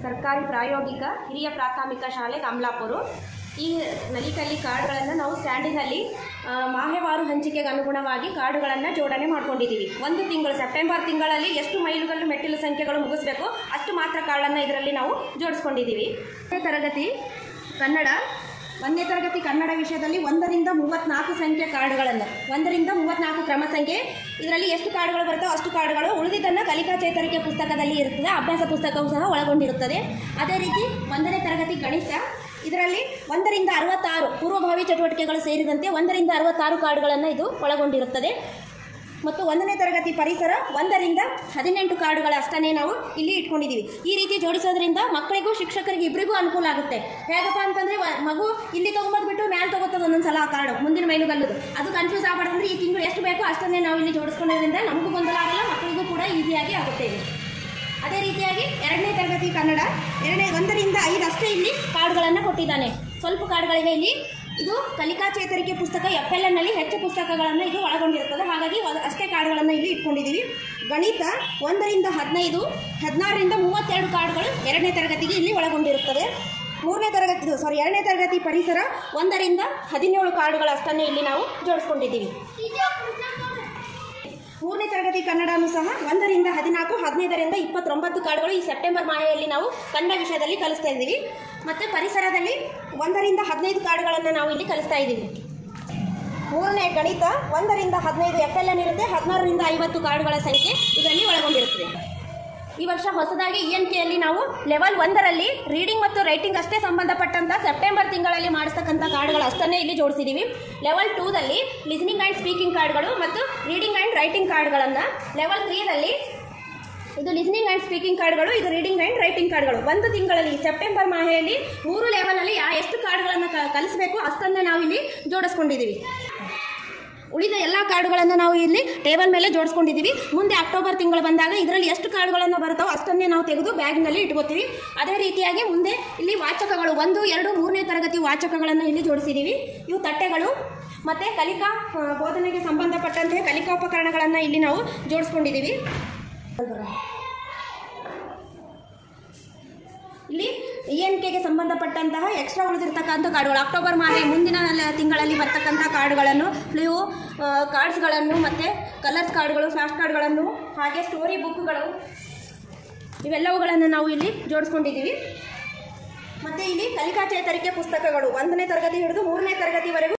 ಸರ್ಕಾರಿ ಪ್ರಾಯೋಗಿಕ ಹಿರಿಯ ಪ್ರಾಥಮಿಕ ಶಾಲೆ ಕಮಲಾಪುರ ಈ ನಲಿಕಲ್ಲಿ ಕಾರ್ಡ್ಗಳನ್ನು ನಾವು ಸ್ಟ್ಯಾಂಡಿನಲ್ಲಿ ಆ, ಮಾಹೆವಾರು ಹಂಚಿಕೆಗೆ ಅನುಗುಣವಾಗಿ ಕಾರ್ಡುಗಳನ್ನು ಜೋಡಣೆ ಮಾಡ್ಕೊಂಡಿದ್ದೀವಿ ಒಂದು ತಿಂಗಳು ಸೆಪ್ಟೆಂಬರ್ ತಿಂಗಳಲ್ಲಿ ಎಷ್ಟು ಮೈಲುಗಲ್ಲು ಮೆಟ್ಟಿಲು ಸಂಖ್ಯೆಗಳು ಮುಗಿಸ್ಬೇಕು ಅಷ್ಟು ಮಾತ್ರ ಕಾರ್ಡನ್ನು ಇದರಲ್ಲಿ ನಾವು ಜೋಡಿಸ್ಕೊಂಡಿದ್ದೀವಿ ಒಂದನೇ ತರಗತಿ ಕನ್ನಡ ಒಂದನೇ ತರಗತಿ ಕನ್ನಡ ವಿಷಯದಲ್ಲಿ ಒಂದರಿಂದ ಮೂವತ್ತ್ನಾಲ್ಕು ಸಂಖ್ಯೆ ಕಾರ್ಡುಗಳನ್ನು ಒಂದರಿಂದ ಮೂವತ್ತ್ನಾಲ್ಕು ಕ್ರಮ ಸಂಖ್ಯೆ ಇದರಲ್ಲಿ ಎಷ್ಟು ಕಾರ್ಡುಗಳು ಬರ್ತವೆ ಅಷ್ಟು ಕಾರ್ಡುಗಳು ಉಳಿದಿದ್ದನ್ನು ಕಲಿಕಾ ಚೇತರಿಕೆ ಪುಸ್ತಕದಲ್ಲಿ ಇರುತ್ತದೆ ಅಭ್ಯಾಸ ಪುಸ್ತಕವೂ ಸಹ ಒಳಗೊಂಡಿರುತ್ತದೆ ಅದೇ ರೀತಿ ಒಂದನೇ ತರಗತಿ ಗಣಿತ ಇದರಲ್ಲಿ ಒಂದರಿಂದ ಅರವತ್ತಾರು ಪೂರ್ವಭಾವಿ ಚಟುವಟಿಕೆಗಳು ಸೇರಿದಂತೆ ಒಂದರಿಂದ ಅರವತ್ತಾರು ಕಾರ್ಡುಗಳನ್ನು ಇದು ಒಳಗೊಂಡಿರುತ್ತದೆ ಮತ್ತು ಒಂದನೇ ತರಗತಿ ಪರಿಸರ ಒಂದರಿಂದ ಹದಿನೆಂಟು ಕಾರ್ಡುಗಳ ಅಷ್ಟನ್ನೇ ನಾವು ಇಲ್ಲಿ ಇಟ್ಕೊಂಡಿದ್ದೀವಿ ಈ ರೀತಿ ಜೋಡಿಸೋದ್ರಿಂದ ಮಕ್ಕಳಿಗೂ ಶಿಕ್ಷಕರಿಗೆ ಇಬ್ಬರಿಗೂ ಅನುಕೂಲ ಆಗುತ್ತೆ ಹೇಗಪ್ಪ ಅಂತಂದರೆ ಮಗು ಇಲ್ಲಿ ತೊಗೊಂಬಂದ್ಬಿಟ್ಟು ಮ್ಯಾಲೆ ತೊಗೋತದ ಒಂದೊಂದ್ಸಲ ಆ ಕಾರ್ಡು ಮುಂದಿನ ಮೈಲುಗಲ್ಲದು ಅದು ಕನ್ಫ್ಯೂಸ್ ಆಗಬಾರ್ದಂದ್ರೆ ಈ ತಿಂಗಳು ಎಷ್ಟು ಬೇಕೋ ಅಷ್ಟನ್ನೇ ನಾವು ಇಲ್ಲಿ ಜೋಡಿಸ್ಕೊಳ್ಳೋದ್ರಿಂದ ನಮಗೂ ಗೊಂದಲ ಆಗಲ್ಲ ಮಕ್ಕಳಿಗೂ ಕೂಡ ಈಸಿಯಾಗಿ ಆಗುತ್ತೆ ಇದು ಅದೇ ರೀತಿಯಾಗಿ ಎರಡನೇ ತರಗತಿ ಕನ್ನಡ ಎರಡನೇ ಒಂದರಿಂದ ಐದು ಅಷ್ಟೇ ಇಲ್ಲಿ ಕಾರ್ಡ್ಗಳನ್ನು ಕೊಟ್ಟಿದ್ದಾನೆ ಸ್ವಲ್ಪ ಕಾರ್ಡ್ಗಳಿವೆ ಇಲ್ಲಿ ಇದು ಕಲಿಕಾ ಚೇತರಿಕೆ ಪುಸ್ತಕ ಎಫ್ ಎಲ್ ಎನ್ನಲ್ಲಿ ಹೆಚ್ಚು ಪುಸ್ತಕಗಳನ್ನು ಇದು ಒಳಗೊಂಡಿರುತ್ತದೆ ಹಾಗಾಗಿ ಅದ್- ಅಷ್ಟೇ ಕಾರ್ಡ್ಗಳನ್ನು ಇಲ್ಲಿ ಇಟ್ಕೊಂಡಿದ್ದೀವಿ ಗಣಿತ ಒಂದರಿಂದ ಹದಿನೈದು ಹದಿನಾರರಿಂದ ಮೂವತ್ತೆರಡು ಕಾರ್ಡ್ಗಳು ಎರಡನೇ ತರಗತಿಗೆ ಇಲ್ಲಿ ಒಳಗೊಂಡಿರುತ್ತದೆ ಮೂರನೇ ತರಗತಿ ಸಾರಿ ಎರಡನೇ ತರಗತಿ ಪರಿಸರ ಒಂದರಿಂದ ಹದಿನೇಳು ಕಾರ್ಡುಗಳು ಅಷ್ಟನ್ನೇ ಇಲ್ಲಿ ನಾವು ಜೋಡಿಸ್ಕೊಂಡಿದ್ದೀವಿ ಮೂರನೇ ತರಗತಿ ಕನ್ನಡನೂ ಸಹ ಒಂದರಿಂದ ಹದಿನಾಲ್ಕು ಹದಿನೈದರಿಂದ ಇಪ್ಪತ್ತೊಂಬತ್ತು ಕಾರ್ಡುಗಳು ಈ ಸೆಪ್ಟೆಂಬರ್ ಮಾಹೆಯಲ್ಲಿ ನಾವು ಕನ್ನಡ ವಿಷಯದಲ್ಲಿ ಕಲಿಸ್ತಾ ಇದ್ದೀವಿ ಮತ್ತು ಪರಿಸರದಲ್ಲಿ ಒಂದರಿಂದ ಹದಿನೈದು ಕಾರ್ಡುಗಳನ್ನು ನಾವು ಇಲ್ಲಿ ಕಲಿಸ್ತಾ ಇದ್ದೀವಿ ಮೂರನೇ ಗಣಿತ ಒಂದರಿಂದ ಹದಿನೈದು ಎಫ್ ಎಲ್ ಎನ್ ಇರುತ್ತೆ ಹದಿನಾರರಿಂದ ಐವತ್ತು ಕಾರ್ಡುಗಳ ಸಂಖ್ಯೆ ಇದರಲ್ಲಿ ಒಳಗೊಂಡಿರುತ್ತದೆ ಈ ವರ್ಷ ಹೊಸದಾಗಿ ಇ ಎನ್ ಕೆಯಲ್ಲಿ ನಾವು ಲೆವೆಲ್ ಒಂದರಲ್ಲಿ ರೀಡಿಂಗ್ ಮತ್ತು ರೈಟಿಂಗ್ ಅಷ್ಟೇ ಸಂಬಂಧಪಟ್ಟಂತ ಸೆಪ್ಟೆಂಬರ್ ತಿಂಗಳಲ್ಲಿ ಮಾಡಿಸ್ತಕ್ಕಂಥ ಕಾರ್ಡ್ಗಳು ಅಷ್ಟನ್ನೇ ಇಲ್ಲಿ ಜೋಡಿಸಿದ್ದೀವಿ ಲೆವೆಲ್ ಟೂದಲ್ಲಿ ಲಿಸ್ನಿಂಗ್ ಆ್ಯಂಡ್ ಸ್ಪೀಕಿಂಗ್ ಕಾರ್ಡ್ಗಳು ಮತ್ತು ರೀಡಿಂಗ್ ಆ್ಯಂಡ್ ರೈಟಿಂಗ್ ಕಾರ್ಡ್ಗಳನ್ನು ಲೆವೆಲ್ ತ್ರೀದಲ್ಲಿ ಇದು ಲಿಸ್ನಿಂಗ್ ಆ್ಯಂಡ್ ಸ್ಪೀಕಿಂಗ್ ಕಾರ್ಡ್ಗಳು ಇದು ರೀಡಿಂಗ್ ಆ್ಯಂಡ್ ರೈಟಿಂಗ್ ಕಾರ್ಡ್ಗಳು ಒಂದು ತಿಂಗಳಲ್ಲಿ ಸೆಪ್ಟೆಂಬರ್ ಮಾಹೆಯಲ್ಲಿ ಮೂರು ಲೆವೆಲಲ್ಲಿ ಯಾ ಎಷ್ಟು ಕಾರ್ಡ್ಗಳನ್ನು ಕ ಕಲಿಸಬೇಕು ಅಷ್ಟನ್ನೇ ನಾವು ಇಲ್ಲಿ ಜೋಡಿಸ್ಕೊಂಡಿದ್ದೀವಿ ಉಳಿದ ಎಲ್ಲ ಕಾರ್ಡುಗಳನ್ನು ನಾವು ಇಲ್ಲಿ ಟೇಬಲ್ ಮೇಲೆ ಜೋಡಿಸ್ಕೊಂಡಿದ್ದೀವಿ ಮುಂದೆ ಅಕ್ಟೋಬರ್ ತಿಂಗಳು ಬಂದಾಗ ಇದರಲ್ಲಿ ಎಷ್ಟು ಕಾರ್ಡುಗಳನ್ನು ಬರುತ್ತೋ ಅಷ್ಟನ್ನೇ ನಾವು ತೆಗೆದು ಬ್ಯಾಗ್ನಲ್ಲಿ ಇಟ್ಕೋತೀವಿ ಅದೇ ರೀತಿಯಾಗಿ ಮುಂದೆ ಇಲ್ಲಿ ವಾಚಕಗಳು ಒಂದು ಎರಡು ಮೂರನೇ ತರಗತಿ ವಾಚಕಗಳನ್ನು ಇಲ್ಲಿ ಜೋಡಿಸಿದ್ದೀವಿ ಇವು ತಟ್ಟೆಗಳು ಮತ್ತು ಕಲಿಕಾ ಆ, ಬೋಧನೆಗೆ ಸಂಬಂಧಪಟ್ಟಂತೆ ಕಲಿಕೋಪಕರಣಗಳನ್ನು ಇಲ್ಲಿ ನಾವು ಜೋಡಿಸ್ಕೊಂಡಿದ್ದೀವಿ ಇಲ್ಲಿ ಇ ಎನ್ ಕೆಗೆ ಸಂಬಂಧಪಟ್ಟಂತಹ ಎಕ್ಸ್ಟ್ರಾ ಉಳಿದಿರ್ತಕ್ಕಂಥ ಕಾರ್ಡುಗಳು ಅಕ್ಟೋಬರ್ ಮಾಹೆ ಮುಂದಿನ ಲ- ತಿಂಗಳಲ್ಲಿ ಬರ್ತಕ್ಕಂಥ ಕಾರ್ಡುಗಳನ್ನು ಫ್ಲೂ ಕಾರ್ಡ್ಸ್ಗಳನ್ನು ಮತ್ತು ಕಲರ್ಸ್ ಕಾರ್ಡ್ಗಳು ಫ್ಲಾಶ್ ಕಾರ್ಡ್ಗಳನ್ನು ಹಾಗೆ ಸ್ಟೋರಿ ಬುಕ್ಗಳು ಇವೆಲ್ಲವುಗಳನ್ನು ನಾವು ಇಲ್ಲಿ ಜೋಡಿಸ್ಕೊಂಡಿದ್ದೀವಿ ಮತ್ತು ಇಲ್ಲಿ ಕಲಿಕಾ ಚೇತರಿಕೆ ಪುಸ್ತಕಗಳು ಒಂದನೇ ತರಗತಿ ಹಿಡಿದು ಮೂರನೇ ತರಗತಿವರೆಗೂ